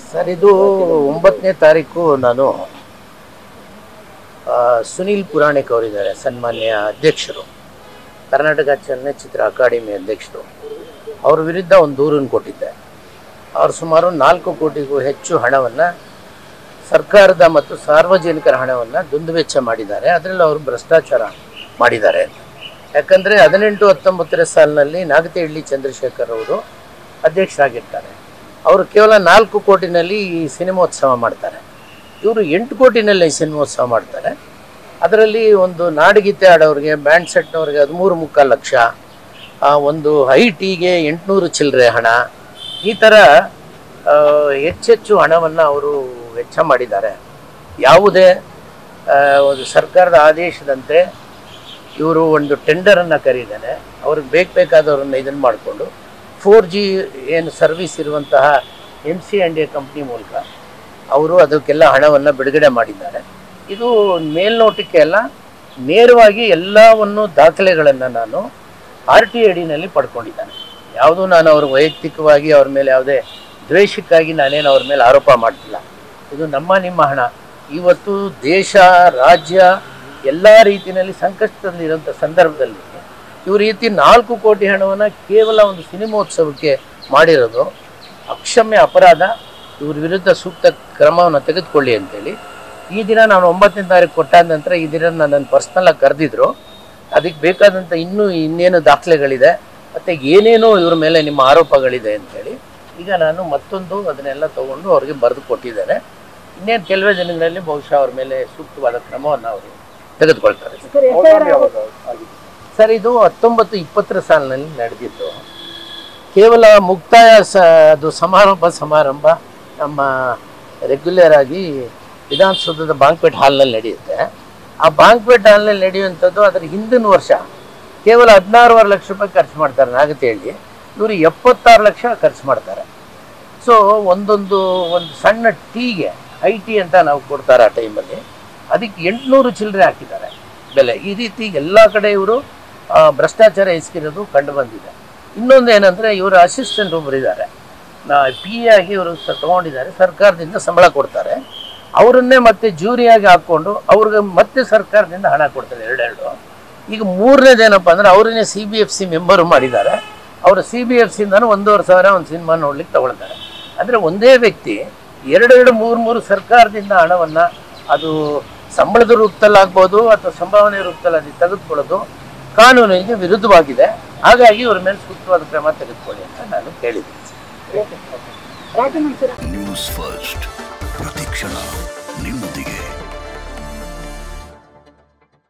sir ಇದು ಒಂಬತ್ತನೇ ತಾರೀಕು ನಾನು ಆ, ಸುನೀಲ್ ಪುರಾಣಿಕ್ ಅವರಿದ್ದಾರೆ ಸನ್ಮಾನ್ಯ ಅಧ್ಯಕ್ಷರು ಕರ್ನಾಟಕ ಚಲನಚಿತ್ರ ಅಕಾಡೆಮಿ ಅಧ್ಯಕ್ಷರು ಅವ್ರ ವಿರುದ್ಧ ಒಂದು ದೂರನ್ನು ಕೊಟ್ಟಿದ್ದೆ ಅವರು ಸುಮಾರು ನಾಲ್ಕು ಕೋಟಿಗೂ ಹೆಚ್ಚು ಹಣವನ್ನು ಸರ್ಕಾರದ ಮತ್ತು ಸಾರ್ವಜನಿಕರ ಹಣವನ್ನು ದುಂದುವೆಚ್ಚ ಮಾಡಿದ್ದಾರೆ ಅದರಲ್ಲಿ ಅವರು ಭ್ರಷ್ಟಾಚಾರ ಮಾಡಿದ್ದಾರೆ ಯಾಕಂದರೆ ಹದಿನೆಂಟು ಹತ್ತೊಂಬತ್ತರ ಸಾಲಿನಲ್ಲಿ ನಾಗತಿಹಳ್ಳಿ ಚಂದ್ರಶೇಖರ್ ಅವರು ಅಧ್ಯಕ್ಷರಾಗಿರ್ತಾರೆ ಅವರು ಕೇವಲ ನಾಲ್ಕು ಕೋಟಿನಲ್ಲಿ ಈ ಸಿನಿಮೋತ್ಸವ ಮಾಡ್ತಾರೆ ಇವರು ಎಂಟು ಕೋಟಿನಲ್ಲಿ ಈ ಸಿನಿಮೋತ್ಸವ ಮಾಡ್ತಾರೆ ಅದರಲ್ಲಿ ಒಂದು ನಾಡಗೀತೆ ಆಡೋರಿಗೆ ಬ್ಯಾಂಡ್ ಸೆಟ್ನವ್ರಿಗೆ ಹದಿಮೂರು ಮುಕ್ಕಾಲು ಲಕ್ಷ ಆ, ಒಂದು ಐ ಟಿಗೆ ಎಂಟುನೂರು ಚಿಲ್ಲರೆ ಹಣ ಈ ಥರ ಆ, ಹೆಚ್ಚೆಚ್ಚು ಹಣವನ್ನು ಅವರು ವೆಚ್ಚ ಮಾಡಿದ್ದಾರೆ ಯಾವುದೇ ಆ, ಒಂದು ಸರ್ಕಾರದ ಆದೇಶದಂತೆ ಇವರು ಒಂದು ಟೆಂಡರನ್ನು ಕರೀದಾನೆ ಅವ್ರಿಗೆ ಬೇಕು ಬೇಕಾದವ್ರನ್ನ ಇದನ್ನು ಮಾಡಿಕೊಂಡು ಫೋರ್ ಜಿ ಏನು ಸರ್ವಿಸ್ ಇರುವಂತಹ M C and A company ಮೂಲಕ ಅವರು ಅದಕ್ಕೆಲ್ಲ ಹಣವನ್ನು ಬಿಡುಗಡೆ ಮಾಡಿದ್ದಾರೆ ಇದು ಮೇಲ್ನೋಟಕ್ಕೆ ಎಲ್ಲ ನೇರವಾಗಿ ಎಲ್ಲವನ್ನು ದಾಖಲೆಗಳನ್ನು ನಾನು ಆರ್ ಟಿ ಅಡಿನಲ್ಲಿ ಪಡ್ಕೊಂಡಿದ್ದಾನೆ ಯಾವುದೂ ನಾನು ಅವ್ರ ವೈಯಕ್ತಿಕವಾಗಿ ಅವ್ರ ಮೇಲೆ ಯಾವುದೇ ದ್ವೇಷಕ್ಕಾಗಿ ನಾನೇನು ಅವ್ರ ಮೇಲೆ ಆರೋಪ ಮಾಡ್ತಿಲ್ಲ ಇದು ನಮ್ಮ ನಿಮ್ಮ ಹಣ ಇವತ್ತು ದೇಶ ರಾಜ್ಯ ಎಲ್ಲ ರೀತಿಯಲ್ಲಿ ಸಂಕಷ್ಟದಲ್ಲಿರೋಂಥ ಸಂದರ್ಭದಲ್ಲಿ ಇವ್ರ ರೀತಿ ನಾಲ್ಕು ಕೋಟಿ ಹಣವನ್ನು ಕೇವಲ ಒಂದು ಸಿನಿಮೋತ್ಸವಕ್ಕೆ ಮಾಡಿರೋದು ಅಕ್ಷಮ್ಯ ಅಪರಾಧ ಇವ್ರ ವಿರುದ್ಧ ಸೂಕ್ತ ಕ್ರಮವನ್ನು ತೆಗೆದುಕೊಳ್ಳಿ ಅಂತೇಳಿ ಈ ದಿನ ನಾನು ಒಂಬತ್ತನೇ ತಾರೀಕು ಕೊಟ್ಟಾದ ನಂತರ ಈ ದಿನ ನನ್ನನ್ನು ಪರ್ಸ್ನಲಾಗಿ ಕರೆದಿದ್ರು ಅದಕ್ಕೆ ಬೇಕಾದಂಥ ಇನ್ನೂ ಇನ್ನೇನು ದಾಖಲೆಗಳಿದೆ ಮತ್ತು ಏನೇನೋ ಇವ್ರ ಮೇಲೆ ನಿಮ್ಮ ಆರೋಪಗಳಿದೆ ಅಂತೇಳಿ ಈಗ ನಾನು ಮತ್ತೊಂದು ಅದನ್ನೆಲ್ಲ ತಗೊಂಡು ಅವ್ರಿಗೆ ಬರೆದು ಕೊಟ್ಟಿದ್ದೇನೆ ಇನ್ನೇನು ಕೆಲವೇ ದಿನಗಳಲ್ಲಿ ಬಹುಶಃ ಅವ್ರ ಮೇಲೆ ಸೂಕ್ತವಾದ ಕ್ರಮವನ್ನು ಅವರು ತೆಗೆದುಕೊಳ್ತಾರೆ ಸರ್ ಇದು ಹತ್ತೊಂಬತ್ತು ಇಪ್ಪತ್ತರ ಸಾಲಿನಲ್ಲಿ ನಡೆದಿತ್ತು ಕೇವಲ ಮುಕ್ತಾಯ ಸ ಅದು ಸಮಾರಂಭ ಸಮಾರಂಭ ನಮ್ಮ ರೆಗ್ಯುಲರ್ ಆಗಿ ವಿಧಾನಸೌಧದ ಬಾಂಕ್ವೆಟ್ ಹಾಲ್ನಲ್ಲಿ ನಡೆಯುತ್ತೆ ಆ ಬಾಂಕ್ವೆಟ್ ಹಾಲ್ನಲ್ಲಿ ನಡೆಯುವಂಥದ್ದು ಅದರ ಹಿಂದಿನ ವರ್ಷ ಕೇವಲ ಹದಿನಾರೂವರೆ ಲಕ್ಷ ರೂಪಾಯಿ ಖರ್ಚು ಮಾಡ್ತಾರೆ ನಾಗತಿಹಳ್ಳಿ ಇವರು ಎಪ್ಪತ್ತಾರು ಲಕ್ಷ ಖರ್ಚು ಮಾಡ್ತಾರೆ ಸೊ ಒಂದೊಂದು ಒಂದು ಸಣ್ಣ ಟೀಗೆ ಐ ಟಿ ಅಂತ ನಾವು ಕೊಡ್ತಾರೆ ಆ ಟೈಮಲ್ಲಿ ಅದಕ್ಕೆ ಎಂಟುನೂರು ಚಿಲ್ಲರೆ ಹಾಕಿದ್ದಾರೆ ಬೆಲೆ ಈ ರೀತಿ ಎಲ್ಲ ಕಡೆ ಇವರು ಆ, ಭ್ರಷ್ಟಾಚಾರ ಎಸಗಿರೋದು ಕಂಡು ಬಂದಿದೆ ಇನ್ನೊಂದು ಏನಂದರೆ ಇವರ ಅಸಿಸ್ಟೆಂಟ್ ಒಬ್ಬರು ಇದ್ದಾರೆ ನಾ ಪಿ ಎ ಆಗಿ ಇವರು ಸ ತೊಗೊಂಡಿದ್ದಾರೆ ಸರ್ಕಾರದಿಂದ ಸಂಬಳ ಕೊಡ್ತಾರೆ ಅವರನ್ನೇ ಮತ್ತೆ ಜೂರಿಯಾಗಿ ಹಾಕ್ಕೊಂಡು ಅವ್ರಿಗೆ ಮತ್ತೆ ಸರ್ಕಾರದಿಂದ ಹಣ ಕೊಡ್ತಾರೆ ಎರಡೆರಡು ಈಗ ಮೂರನೇದೇನಪ್ಪ ಅಂದರೆ ಅವರನ್ನೇ C B F C member ಮಾಡಿದ್ದಾರೆ ಅವರು ಸಿ ಬಿ ಎಫ್ ಸಿಂದನೂ ಒಂದೂವರೆ ಸಾವಿರ ಒಂದು ಸಿನಿಮಾ ನೋಡ್ಲಿಕ್ಕೆ ತಗೊಳ್ತಾರೆ ಅಂದರೆ ಒಂದೇ ವ್ಯಕ್ತಿ ಎರಡೆರಡು ಮೂರು ಮೂರು ಸರ್ಕಾರದಿಂದ ಹಣವನ್ನು ಅದು ಸಂಬಳದ ರೂಪದಲ್ಲಿ ಆಗ್ಬೋದು ಅಥವಾ ಸಂಭಾವನೆ ರೂಪದಲ್ಲಿ ಅದು ತೆಗೆದುಕೊಳ್ಳೋದು ಕಾನೂನಿಗೆ ವಿರುದ್ಧವಾಗಿದೆ ಹಾಗಾಗಿ ಇವ್ರ ಮೇಲೆ ಸೂಕ್ತವಾದ ಕ್ರಮ ತೆಗೆದುಕೊಳ್ಳಿ ಅಂತ ನಾನು ಕೇಳಿದ್ದೀನಿ ರಾಜಮನ್ ಸರ್ ನ್ಯೂಸ್ ಫಸ್ಟ್ ಪ್ರತಿಕ್ಷಣ ನಿಮ್ಮೊಂದಿಗೆ